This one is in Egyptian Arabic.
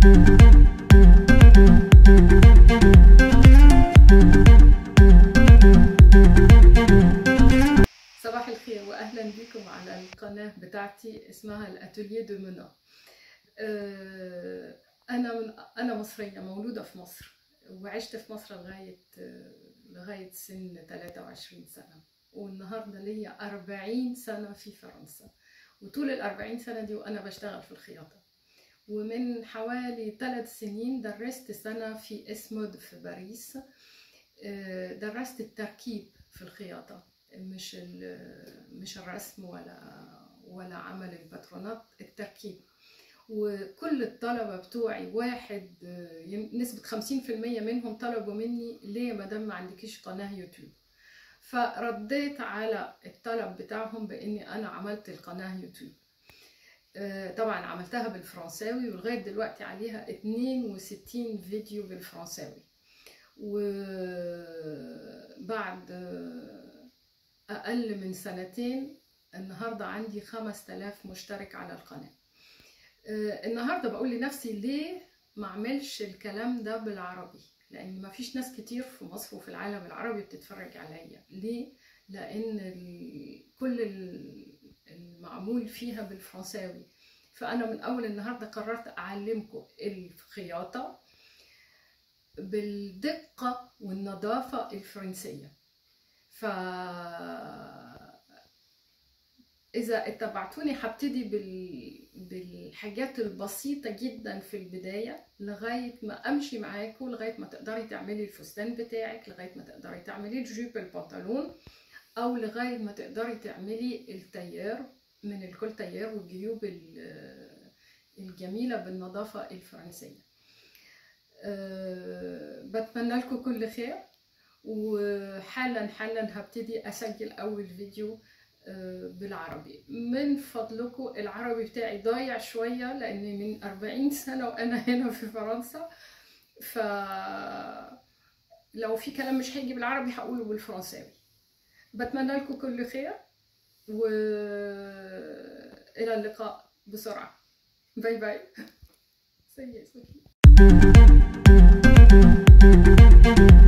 صباح الخير واهلا بكم على القناه بتاعتي اسمها الاتوليه دو منى آه، انا من انا مصريه مولوده في مصر وعشت في مصر لغايه لغايه سن 23 سنه والنهارده ليا 40 سنه في فرنسا وطول ال 40 سنه دي وانا بشتغل في الخياطه ومن حوالي ثلاث سنين درست سنه في اسمود في باريس آه، درست التركيب في الخياطه مش مش الرسم ولا ولا عمل الباترونات التركيب وكل الطلبة بتوعي واحد نسبة خمسين في المية منهم طلبوا مني ليه يا مدام ما عندكيش قناة يوتيوب فرديت على الطلب بتاعهم باني انا عملت القناة يوتيوب طبعا عملتها بالفرنساوي ولغاية دلوقتي عليها 62 فيديو بالفرنساوي وبعد أقل من سنتين النهاردة عندي 5000 مشترك على القناة النهاردة بقول لنفسي ليه ما اعملش الكلام ده بالعربي لأن ما فيش ناس كتير في مصر وفي العالم العربي بتتفرج عليا ليه؟ لأن كل المعمول فيها بالفرنساوي فأنا من أول النهاردة قررت أعلمكم الخياطة بالدقة والنظافة الفرنسية ف اذا اتبعتوني هبتدي بال... بالحاجات البسيطه جدا في البدايه لغايه ما امشي معاكم لغايه ما تقدري تعملي الفستان بتاعك لغايه ما تقدري تعملي الجيب البنطلون او لغايه ما تقدري تعملي التيار من الكل تيار والجيوب الجميله بالنظافه الفرنسيه أه بتمنى لكم كل خير وحالا حالا هبتدي اسجل اول فيديو بالعربي من فضلكم العربي بتاعي ضايع شوية لأني من 40 سنة وأنا هنا في فرنسا ف لو في كلام مش هيجي بالعربي هقوله بالفرنساوي بتمنى لكم كل خير وإلى اللقاء بسرعة باي باي سي